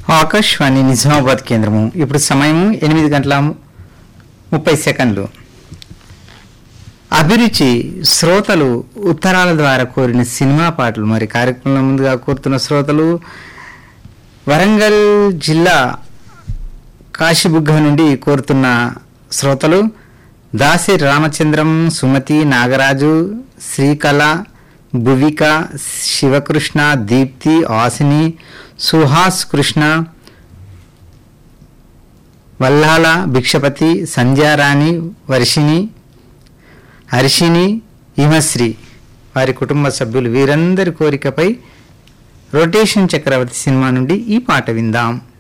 ఆకాశవాణి నిజామాబాద్ కేంద్రము ఇప్పుడు సమయము ఎనిమిది గంటల ముప్పై సెకండ్లు అభిరుచి శ్రోతలు ఉత్తరాల ద్వారా కోరిన సినిమా పాటలు మరి కార్యక్రమంలో ముందుగా కోరుతున్న శ్రోతలు వరంగల్ జిల్లా కాశీబుగ్గ నుండి కోరుతున్న శ్రోతలు దాసి రామచంద్రం సుమతి నాగరాజు శ్రీకళ భువిక శివకృష్ణ దీప్తి ఆసిని సుహాస్ కృష్ణ వల్లాల భిక్షపతి సంధ్యారాణి వర్షిణి హర్షిని హిమశ్రీ వారి కుటుంబ సభ్యులు వీరందరి కోరికపై రొటేషన్ చక్రవర్తి సినిమా నుండి ఈ పాట విందాం